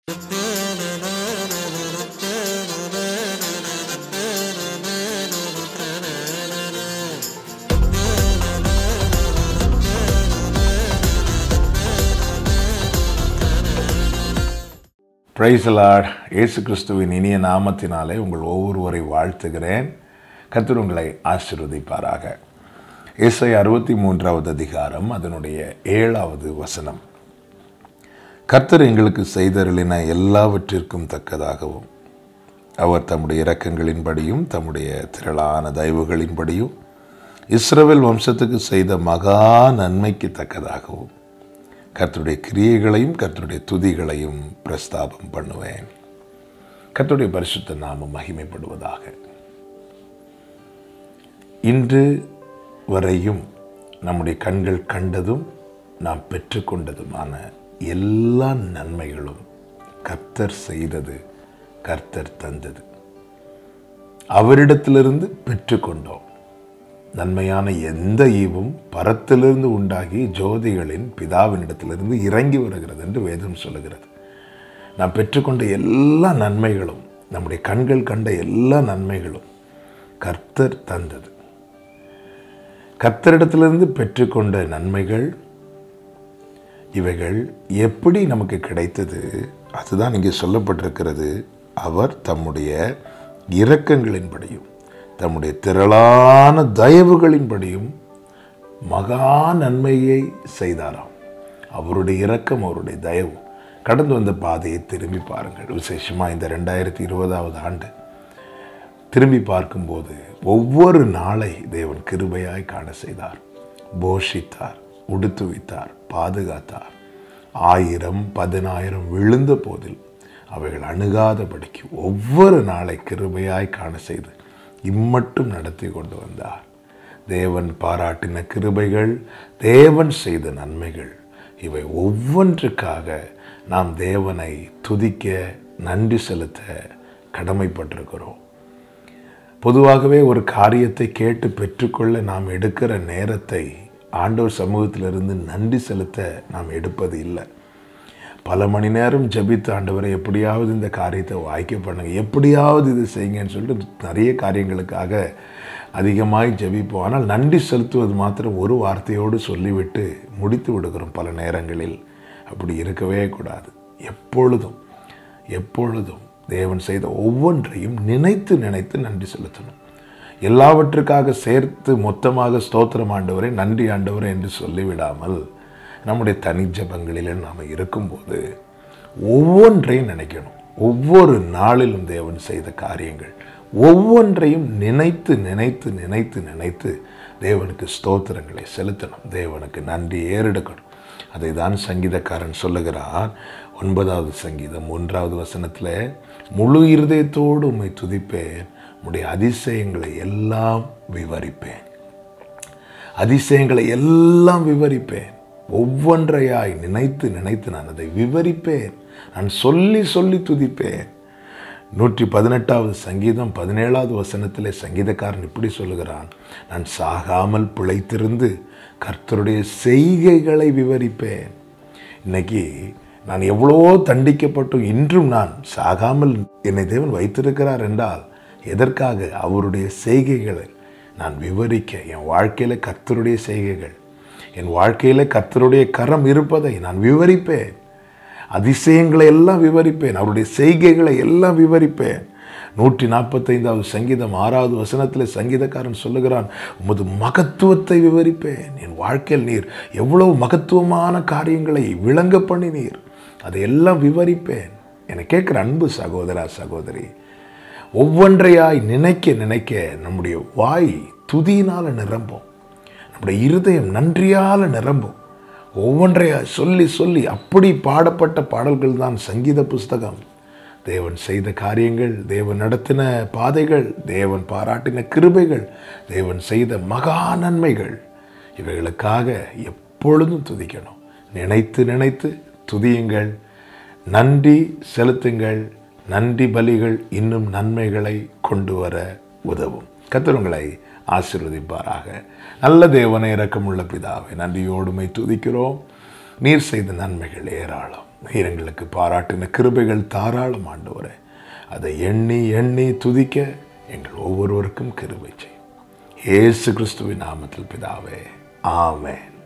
பிரைசலாட் இயேசு கிறிஸ்துவின் இனிய நாமத்தினாலே உங்கள் ஒவ்வொருவரை வாழ்த்துகிறேன் கர்த்தர் உங்களை ஆசீர்வதிப்பாராக இசை அறுபத்தி மூன்றாவது அதிகாரம் அதனுடைய ஏழாவது வசனம் கர்த்தர் எங்களுக்கு செய்தருளின எல்லாவற்றிற்கும் தக்கதாகவும் அவர் தம்முடைய இரக்கங்களின்படியும் தம்முடைய திரளான தயவுகளின்படியும் இஸ்ரவேல் வம்சத்துக்கு செய்த மகா நன்மைக்கு தக்கதாகவும் கர்த்தருடைய கிரியைகளையும் கர்த்தருடைய துதிகளையும் பிரஸ்தாபம் பண்ணுவேன் கர்த்தருடைய பரிசுத்த நாமம் மகிமைப்படுவதாக இன்று வரையும் நம்முடைய கண்கள் கண்டதும் நாம் பெற்றுக்கொண்டதுமான எல்லா நன்மைகளும் கர்த்தர் செய்தது கர்த்தர் தந்தது அவரிடத்திலிருந்து பெற்றுக்கொண்டோம் நன்மையான எந்த ஈவும் பரத்திலிருந்து உண்டாகி ஜோதிகளின் பிதாவினிடத்திலிருந்து இறங்கி வருகிறது என்று வேதம் சொல்லுகிறது நாம் பெற்றுக்கொண்ட எல்லா நன்மைகளும் நம்முடைய கண்கள் கண்ட எல்லா நன்மைகளும் கர்த்தர் தந்தது கர்த்தரிடத்திலிருந்து பெற்றுக்கொண்ட நன்மைகள் இவைகள் எப்படி நமக்கு கிடைத்தது அதுதான் இங்கே சொல்லப்பட்டிருக்கிறது அவர் தம்முடைய இரக்கங்களின்படியும் தம்முடைய திரளான தயவுகளின்படியும் மகா நன்மையை செய்தாராம் அவருடைய இரக்கம் அவருடைய தயவு கடந்து வந்த பாதையை திரும்பி பாருங்கள் விசேஷமாக இந்த ரெண்டாயிரத்தி இருபதாவது ஆண்டு திரும்பி பார்க்கும்போது ஒவ்வொரு நாளை தேவன் கிருபையாய் காண செய்தார் போஷித்தார் உடுத்துவித்தார் பாதுகாத்தார் ஆயிரம் பதினாயிரம் விழுந்த போதில் அவைகள் அணுகாதபடிக்கு ஒவ்வொரு நாளை கிருபையாய் காண செய்து இம்மட்டும் நடத்தி கொண்டு வந்தார் தேவன் பாராட்டின கிருபைகள் தேவன் செய்த நன்மைகள் இவை ஒவ்வொன்றுக்காக நாம் தேவனை துதிக்க நன்றி செலுத்த கடமைப்பட்டிருக்கிறோம் பொதுவாகவே ஒரு காரியத்தை கேட்டு பெற்றுக்கொள்ள நாம் எடுக்கிற நேரத்தை ஆண்டவர் சமூகத்திலிருந்து நன்றி செலுத்த நாம் எடுப்பது இல்லை பல மணி நேரம் ஜபித்து ஆண்டவரை எப்படியாவது இந்த காரியத்தை வாய்க்க பண்ணுங்க எப்படியாவது இது செய்யுங்கன்னு சொல்லிட்டு நிறைய காரியங்களுக்காக அதிகமாய் ஜபிப்போம் ஆனால் நன்றி செலுத்துவது மாத்திரம் ஒரு வார்த்தையோடு சொல்லிவிட்டு முடித்து விடுகிறோம் பல நேரங்களில் அப்படி இருக்கவே கூடாது எப்பொழுதும் எப்பொழுதும் தேவன் செய்த ஒவ்வொன்றையும் நினைத்து நினைத்து நன்றி செலுத்தணும் எல்லாவற்றுக்காக சேர்த்து மொத்தமாக ஸ்தோத்திரம் ஆண்டவரை நன்றி ஆண்டவரை என்று சொல்லிவிடாமல் நம்முடைய தனி ஜபங்களில் நாம் இருக்கும்போது ஒவ்வொன்றையும் நினைக்கணும் ஒவ்வொரு நாளிலும் தேவன் செய்த காரியங்கள் ஒவ்வொன்றையும் நினைத்து நினைத்து நினைத்து நினைத்து தேவனுக்கு ஸ்தோத்திரங்களை செலுத்தணும் தேவனுக்கு நன்றி ஏறெடுக்கணும் அதை தான் சங்கீதக்காரன் சொல்லுகிறான் ஒன்பதாவது சங்கீதம் ஒன்றாவது வசனத்தில் முழு இருதயத்தோடு உண்மை துதிப்பேன் உடைய அதிசயங்களை எல்லாம் விவரிப்பேன் அதிசயங்களை எல்லாம் விவரிப்பேன் ஒவ்வொன்றையாய் நினைத்து நினைத்து நான் அதை விவரிப்பேன் நான் சொல்லி சொல்லி துதிப்பேன் நூற்றி பதினெட்டாவது சங்கீதம் பதினேழாவது வசனத்திலே சங்கீதக்காரன் இப்படி சொல்லுகிறான் நான் சாகாமல் பிழைத்திருந்து கர்த்தருடைய செய்கைகளை விவரிப்பேன் இன்னைக்கு நான் எவ்வளோ தண்டிக்கப்பட்டும் இன்றும் நான் சாகாமல் என்னை தேவன் வைத்திருக்கிறார் என்றால் எதற்காக அவருடைய செய்கைகளை நான் விவரிக்க என் வாழ்க்கையில் கர்த்தருடைய செய்கைகள் என் வாழ்க்கையில் கர்த்தருடைய கரம் இருப்பதை நான் விவரிப்பேன் அதிசயங்களை எல்லாம் விவரிப்பேன் அவருடைய செய்கைகளை எல்லாம் விவரிப்பேன் நூற்றி நாற்பத்தைந்தாவது சங்கீதம் ஆறாவது வசனத்தில் சங்கீதக்காரன் சொல்லுகிறான் உமது மகத்துவத்தை விவரிப்பேன் என் வாழ்க்கையில் நீர் எவ்வளவு மகத்துவமான காரியங்களை விளங்க பண்ணினீர் அதையெல்லாம் விவரிப்பேன் என கேட்குற அன்பு சகோதரா சகோதரி ஒவ்வொன்றையாய் நினைக்க நினைக்க நம்முடைய வாய் துதியினால் நிரம்பும் நம்முடைய இருதயம் நன்றியால் நிரம்பும் ஒவ்வொன்றையாய் சொல்லி சொல்லி அப்படி பாடப்பட்ட பாடல்கள் தான் சங்கீத புஸ்தகம் தேவன் செய்த காரியங்கள் தேவன் நடத்தின பாதைகள் தேவன் பாராட்டின கிருபைகள் தேவன் செய்த மகா நன்மைகள் இவைகளுக்காக எப்பொழுதும் துதிக்கணும் நினைத்து நினைத்து துதியுங்கள் நன்றி செலுத்துங்கள் நன்றி பலிகள் இன்னும் நன்மைகளை கொண்டு வர உதவும் கத்திரங்களை ஆசீர்வதிப்பாராக நல்ல தேவனை இரக்கமுள்ள பிதாவை நன்றியோடுமை துதிக்கிறோம் நீர் செய்த நன்மைகள் ஏராளம் நீர் எங்களுக்கு பாராட்டின கிருபைகள் தாராளம் ஆண்டவரே அதை எண்ணி எண்ணி துதிக்க எங்கள் ஒவ்வொருவருக்கும் கிருபை செய்யும் இயேசு கிறிஸ்துவின் நாமத்தில் பிதாவே ஆமென்